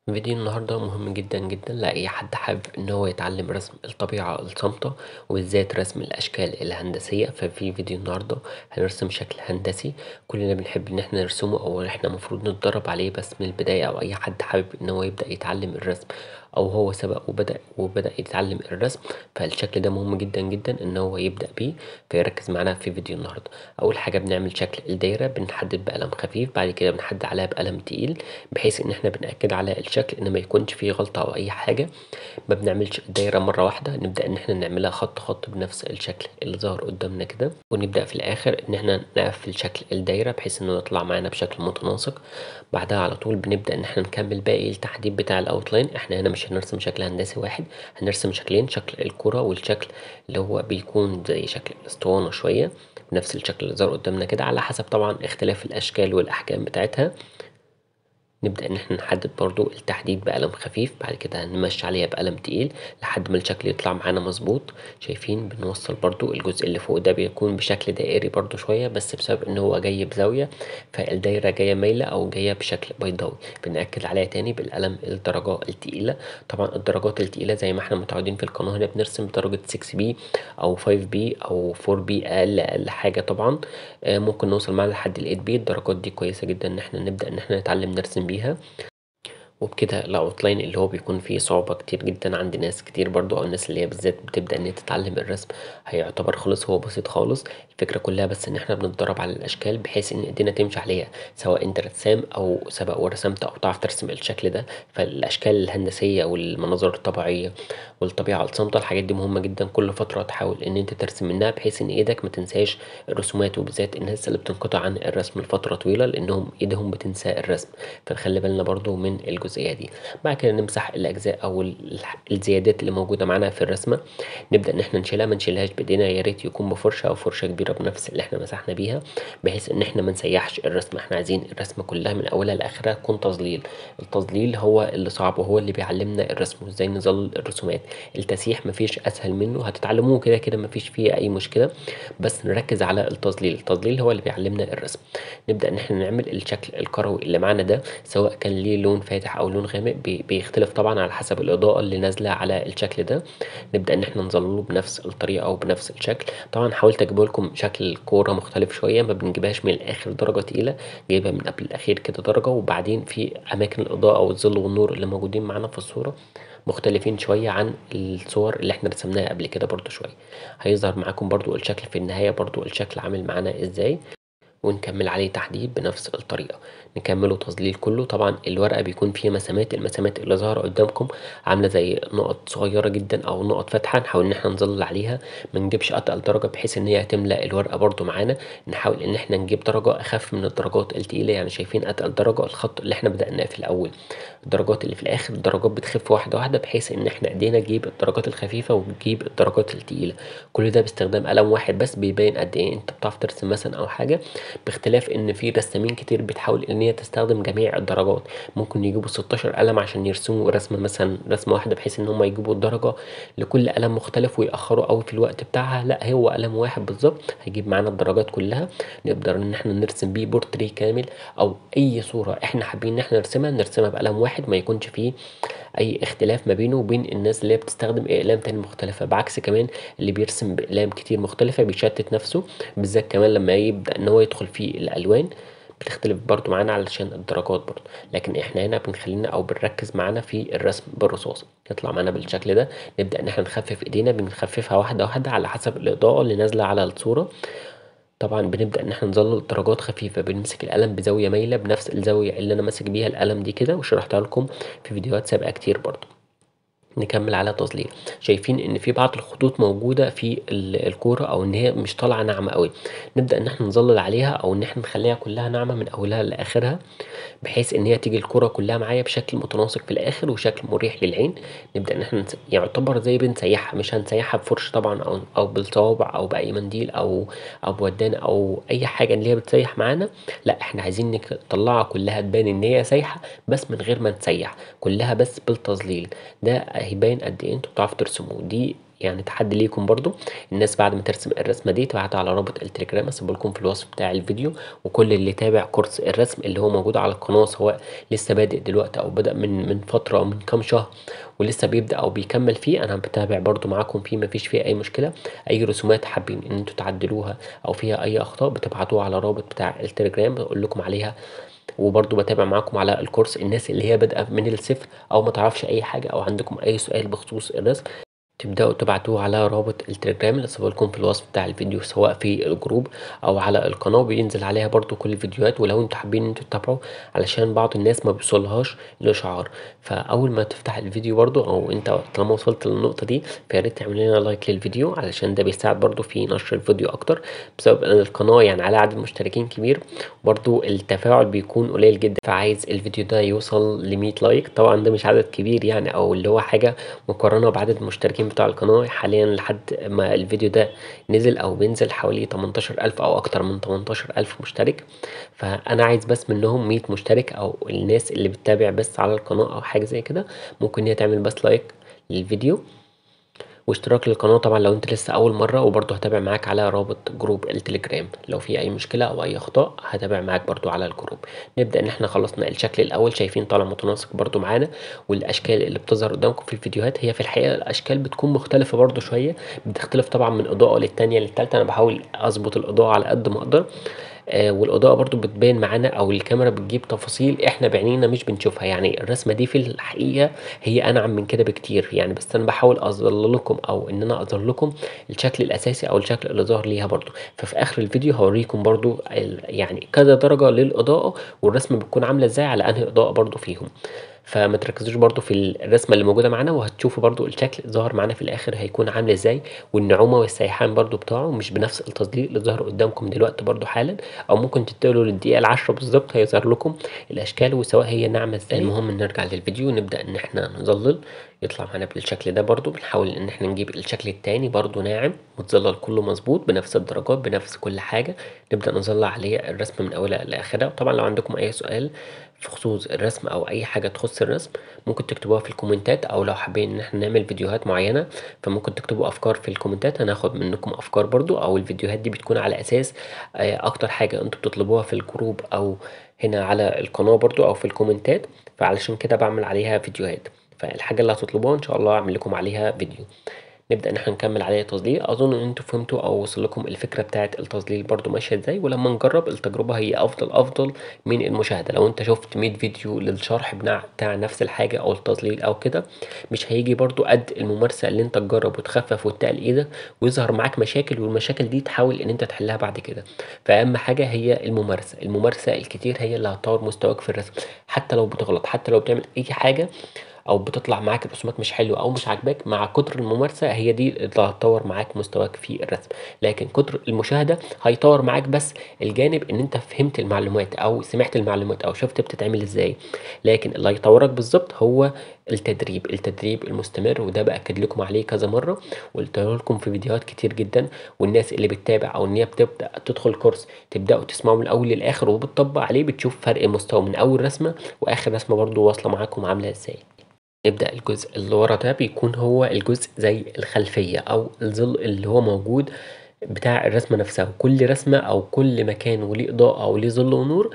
فيديو النهاردة مهم جدًا، جدًا لأي حد حابب إن هو يتعلم رسم الطبيعة الصامتة وبالذات رسم الأشكال الهندسية، ففي فيديو النهاردة هنرسم شكل هندسي كلنا بنحب إن احنا نرسمه أو إحنا المفروض نتدرب عليه بس من البداية أو أي حد حابب إن هو يبدأ يتعلم الرسم أو هو سبق وبدأ وبدأ يتعلم الرسم فالشكل ده مهم جدًا، جدًا إن هو يبدأ بيه فيركز معانا في فيديو النهاردة. أول حاجة بنعمل شكل الدايرة بنحدد بقلم خفيف بعد كده بنحدد عليها بقلم تقيل بحيث إن احنا بنأكد على الشكل إن ميكونش فيه غلطة أو أي حاجة مبنعملش الدايرة مرة واحدة نبدأ إن احنا نعملها خط خط بنفس الشكل اللي ظاهر قدامنا كده ونبدأ في الآخر إن احنا نقفل شكل الدايرة بحيث إنه يطلع معانا بشكل متناسق بعدها على طول بنبدأ إن احنا نكمل باقي التحديد بتاع الأوتلاين احنا هنا مش هنرسم شكل هندسي واحد هنرسم شكلين شكل الكرة والشكل اللي هو بيكون زي شكل الأسطوانة شوية بنفس الشكل اللي ظاهر قدامنا كده على حسب طبعا اختلاف الأشكال والأحجام بتاعتها نبدأ إن احنا نحدد برضو التحديد بقلم خفيف بعد كده هنمشي عليها بقلم تقيل لحد ما الشكل يطلع معانا مظبوط شايفين بنوصل برضو الجزء اللي فوق ده بيكون بشكل دائري برضو شوية بس بسبب إن هو جاي بزاوية فالدايرة جاية مايلة أو جاية بشكل بيضاوي بنأكد عليها تاني بالقلم الدرجة التقيلة طبعا الدرجات التقيلة زي ما احنا متعودين في القناة هنا بنرسم بدرجة سكس بي أو فايف بي أو فور بي أقل أقل حاجة طبعا ممكن نوصل معانا لحد الإيت بي الدرجات دي كويسة جدا إن احنا نبدأ إن احنا نتعلم نرسم بيها وبكده الأوتلاين اللي هو بيكون فيه صعوبة كتير جدا عند ناس كتير برضو أو الناس اللي هي بالذات بتبدأ إن هي تتعلم الرسم هيعتبر خلاص هو بسيط خالص الفكرة كلها بس إن احنا بنتدرب على الأشكال بحيث إن إيدينا تمشي عليها سواء أنت رسام أو سبق ورسمت أو تعرف ترسم الشكل ده فالأشكال الهندسية والمناظر الطبيعية والطبيعة الصامتة الحاجات دي مهمة جدا كل فترة تحاول إن أنت ترسم منها بحيث إن إيدك متنساش الرسومات وبالذات الناس اللي بتنقطع عن الرسم لفترة طويلة لأنهم إيدهم بتنسى الرسم فنخلي بالنا برضو من الجزئية دي بعد كده نمسح الأجزاء أو الزيادات اللي موجودة معانا في الرسمة نبدأ إن احنا نشيلها منشيلهاش بإيدينا ياريت يكون بفرشة أو فرشة كبيرة بنفس اللي احنا مسحنا بيها بحيث إن احنا منسيحش الرسمة احنا عايزين الرسمة كلها من أولها لآخرها تكون تظليل التظليل هو اللي صعب وهو اللي بيعلمنا الرسم وإزاي نظلل الرسومات التسييح مفيش أسهل منه هتتعلموه كده كده مفيش فيه أي مشكلة بس نركز على التظليل التظليل هو اللي بيعلمنا الرسم نبدأ إن احنا نعمل الشكل الكروي اللي معانا ده سواء كان ليه لون فاتح أو لون غامق بيختلف طبعا على حسب الإضاءة اللي نازلة على الشكل ده نبدأ إن احنا نظلله بنفس الطريقة أو بنفس الشكل طبعا حاولت أجيبه لكم شكل كورة مختلف شوية ما بنجيبهاش من الآخر درجة تقيلة جايبها من قبل الأخير كده درجة وبعدين في أماكن الإضاءة والظل والنور اللي موجودين معانا في الصورة مختلفين شوية عن الصور اللي احنا رسمناها قبل كده برضو شوية هيظهر معاكم برضو الشكل في النهاية برضو الشكل عامل معانا ازاي ونكمل عليه تحديد بنفس الطريقة نكمله تظليل كله طبعا الورقة بيكون فيها مسامات المسامات اللي ظاهرة قدامكم عاملة زي نقط صغيرة جدا أو نقط فاتحة نحاول إن احنا نظلل عليها منجيبش أتقل درجة بحيث إن هي هتملى الورقة برضو معانا نحاول إن احنا نجيب درجة أخف من الدرجات التقيلة يعني شايفين أتقل درجة الخط اللي احنا بدأناه في الأول الدرجات اللي في الآخر الدرجات بتخف واحدة واحدة بحيث إن احنا إيدينا تجيب الدرجات الخفيفة وتجيب الدرجات التقيلة كل ده باستخدام قلم واحد بس بيبين قد إيه أنت بتعرف ترسم مثلا أو حاجة باختلاف إن في رسامين كتير بتحاول إن هي تستخدم جميع الدرجات ممكن يجيبوا ستاشر قلم عشان يرسموا رسمة مثلا رسمة واحدة بحيث إن هما يجيبوا الدرجة لكل قلم مختلف ويأخروا أوي في الوقت بتاعها لأ هو قلم واحد بالظبط هيجيب معانا الدرجات كلها نقدر إن احنا نرسم بيه بورتريه كامل أو أي صورة احنا حابين إن احنا نرسمها نرسمها بقلم واحد ما يكونش فيه أي اختلاف ما بينه وبين الناس اللي هي بتستخدم أقلام تانية مختلفة بعكس كمان اللي بيرسم بأقلام كتير مختلفة بيشتت نفسه بالذات كمان لما يبدأ إن هو يدخل في الألوان بتختلف برضو معانا علشان الدرجات برضو لكن احنا هنا بنخلينا او بنركز معانا في الرسم بالرصاص يطلع معانا بالشكل ده نبدأ ان احنا نخفف ايدينا بنخففها واحدة واحدة على حسب الإضاءة اللي نازلة على الصورة طبعا بنبدأ ان احنا نظلل درجات خفيفة بنمسك القلم بزاوية مايلة بنفس الزاوية اللي انا ماسك بيها القلم دي كده وشرحتها لكم في فيديوهات سابقة كتير برضو نكمل على تظليل شايفين ان في بعض الخطوط موجودة في الكورة او ان هي مش طالعة ناعمة قوي نبدأ ان احنا نظلل عليها او ان احنا نخليها كلها ناعمة من اولها لاخرها بحيث ان هي تيجي الكورة كلها معايا بشكل متناسق في الاخر وشكل مريح للعين نبدأ ان احنا يعتبر زي بنسيحها مش هنسيحها بفرشة طبعا او او بالصوابع او بأي منديل او او بودان او اي حاجة اللي هي بتسيح معانا لا احنا عايزين نطلعها كلها تبان ان هي سايحة بس من غير ما نسيح كلها بس بالتظليل ده هيبين قد ايه انتوا بتعرفوا ترسموا دي يعني تحدي ليكم برضو الناس بعد ما ترسم الرسمة دي تبعتها على رابط التليجرام هسيبه لكم في الوصف بتاع الفيديو وكل اللي تابع كورس الرسم اللي هو موجود على القناة سواء لسه بادئ دلوقتي او بدأ من من فترة او من كام شهر ولسه بيبدأ او بيكمل فيه انا بتابع برضو معاكم فيه مفيش فيه اي مشكلة اي رسومات حابين ان انتوا تعدلوها او فيها اي اخطاء بتبعتوها على رابط بتاع التليجرام بقول لكم عليها وبرضو بتابع معاكم على الكورس الناس اللي هي بادئة من الصفر او ما تعرفش اي حاجة او عندكم اي سؤال بخصوص الرسم تبدأوا تبعتوه على رابط التليجرام اللي سيبه لكم في الوصف بتاع الفيديو سواء في الجروب او على القناة بينزل عليها برضو كل الفيديوهات ولو انتوا حابين انتوا تتابعوا علشان بعض الناس ما بيوصلهاش الاشعار فاول ما تفتح الفيديو برضو او انت طالما وصلت للنقطة دي فياريت تعمل لنا لايك للفيديو علشان ده بيساعد برضو في نشر الفيديو اكتر بسبب ان القناة يعني على عدد مشتركين كبير برضو التفاعل بيكون قليل جدا فعايز الفيديو ده يوصل ل 100 لايك طبعا ده مش عدد كبير يعني او اللي هو حاجة مقارنة بعدد المشتركين بتاع القناة حاليا لحد ما الفيديو ده نزل او بينزل حوالي 18000 او اكتر من 18000 مشترك فانا عايز بس منهم 100 مشترك او الناس اللي بتتابع بس على القناة او حاجة زي كده ممكن هي تعمل بس لايك للفيديو واشتراك للقناة طبعا لو انت لسه اول مرة وبرضه هتابع معاك على رابط جروب التليجرام لو في اي مشكلة او اي اخطاء هتابع معاك برضه على الجروب نبدأ ان احنا خلصنا الشكل الاول شايفين طالع متناسق برضه معانا والاشكال اللي بتظهر قدامكم في الفيديوهات هي في الحقيقة الاشكال بتكون مختلفة برضه شوية بتختلف طبعا من اضاءة للتانية للتالتة انا بحاول اظبط الاضاءة على قد ما اقدر آه والاضاءه برضو بتبان معانا او الكاميرا بتجيب تفاصيل احنا بعينينا مش بنشوفها يعني الرسمه دي في الحقيقه هي انعم من كده بكتير يعني بس انا بحاول اظهر لكم او ان انا اظهر لكم الشكل الاساسي او الشكل اللي ظهر ليها برضو ففي اخر الفيديو هوريكم برضو يعني كذا درجه للاضاءه والرسمه بتكون عامله ازاي على انهي اضاءه برضو فيهم فما تركزوش برضو في الرسمه اللي موجوده معانا وهتشوفوا برضو الشكل ظهر معانا في الاخر هيكون عامل ازاي والنعومه والسيحان برضو بتاعه مش بنفس التظليل اللي ظهر قدامكم دلوقتي برضو حالا او ممكن تتقلوا للدقيقه العشرة بالظبط هيظهر لكم الاشكال وسواء هي ناعمه ازاي المهم نرجع للفيديو ونبدا ان احنا نظلل يطلع معانا بالشكل ده برضو بنحاول ان احنا نجيب الشكل التاني برضو ناعم متظلل كله مظبوط بنفس الدرجات بنفس كل حاجه نبدا نظلل عليه الرسم من اولها لاخرها وطبعا لو عندكم اي سؤال في خصوص الرسم او اي حاجه تخص الرسم ممكن تكتبوها في الكومنتات او لو حابين ان احنا نعمل فيديوهات معينه فممكن تكتبوا افكار في الكومنتات هناخد منكم افكار برضو او الفيديوهات دي بتكون على اساس اكتر حاجه انتوا بتطلبوها في الجروب او هنا على القناه برضو او في الكومنتات فعلشان كده بعمل عليها فيديوهات فالحاجه اللي هتطلبوها ان شاء الله اعمل لكم عليها فيديو نبدا ان احنا نكمل عليه تظليل اظن ان انتوا فهمتوا او وصل لكم الفكره بتاعه التظليل برضو ماشيه ازاي ولما نجرب التجربه هي افضل افضل من المشاهده لو انت شفت 100 فيديو للشرح بتاع نفس الحاجه او التظليل او كده مش هيجي برضو قد الممارسه اللي انت تجرب وتخفف وتقل ايدك ويظهر معاك مشاكل والمشاكل دي تحاول ان انت تحلها بعد كده فاهم حاجه هي الممارسه الممارسه الكتير هي اللي هتطور مستواك في الرسم حتى لو بتغلط حتى لو بتعمل اي حاجه او بتطلع معاك الرسومات مش حلوه او مش عاجباك مع كتر الممارسه هي دي اللي هتطور معاك مستواك في الرسم لكن كتر المشاهده هيطور معاك بس الجانب ان انت فهمت المعلومات او سمعت المعلومات او شفت بتتعمل ازاي لكن اللي هيطورك بالظبط هو التدريب التدريب المستمر وده باكد لكم عليه كذا مره وقلت لكم في فيديوهات كتير جدا والناس اللي بتتابع او ان هي بتبدا تدخل كورس تبداوا تسمعوا من الاول للاخر وبتطبق عليه بتشوف فرق مستوى من اول رسمه واخر رسمه برضو واصله معاكم عامله ازاي نبدأ الجزء اللي ورا ده بيكون هو الجزء زي الخلفية أو الظل اللي هو موجود بتاع الرسمة نفسها وكل رسمة أو كل مكان وليه إضاءة وليه ظل ونور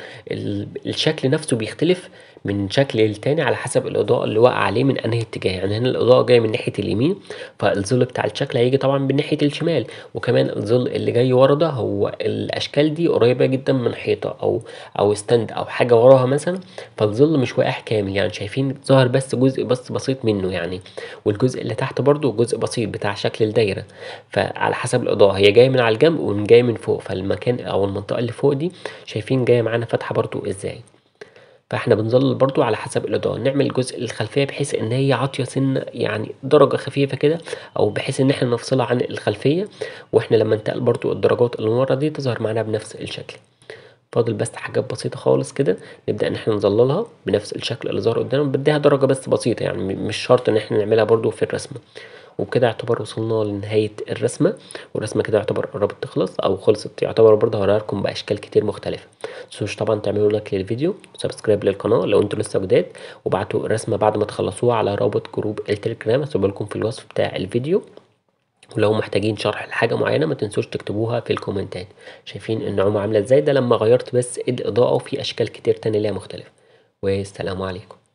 الشكل نفسه بيختلف من شكل للتاني على حسب الإضاءة اللي واقعة عليه من أنهي اتجاه يعني هنا الإضاءة جاية من ناحية اليمين فالظل بتاع الشكل هيجي طبعا من ناحية الشمال وكمان الظل اللي جاي ورا ده هو الأشكال دي قريبة جدا من حيطة أو أو ستاند أو حاجة وراها مثلا فالظل مش واقع كامل يعني شايفين ظهر بس جزء بس بسيط منه يعني والجزء اللي تحت برضو جزء بسيط بتاع شكل الدايرة فعلى حسب الإضاءة هي جاية من على الجنب ومن جاية من فوق فالمكان أو المنطقة اللي فوق دي شايفين جاية معانا فتحة برضو ازاي فاحنا بنظلل برضو على حسب الإضاءة نعمل جزء الخلفية بحيث ان هي عاطية سنة يعني درجة خفيفة كده او بحيث ان احنا نفصلها عن الخلفية واحنا لما ننتقل برضو الدرجات اللي ورا دي تظهر معانا بنفس الشكل فاضل بس حاجات بسيطة خالص كده نبدأ ان احنا نظللها بنفس الشكل اللي ظهر قدامنا بديها درجة بس بسيطة يعني مش شرط ان احنا نعملها برضو في الرسمة وبكده يعتبر وصلنا لنهاية الرسمة والرسمة كده يعتبر قربت تخلص أو خلصت يعتبر برضه هوريها لكم بأشكال كتير مختلفة متنسوش طبعا تعملوا لايك للفيديو وسبسكرايب للقناة لو انتوا لسه جداد وابعتوا الرسمة بعد ما تخلصوها على رابط جروب التليجرام هسيبها لكم في الوصف بتاع الفيديو ولو محتاجين شرح لحاجة معينة ما تنسوش تكتبوها في الكومنتات شايفين النعومة عاملة ازاي ده لما غيرت بس الإضاءة وفي أشكال كتير تانية ليها مختلفة والسلام عليكم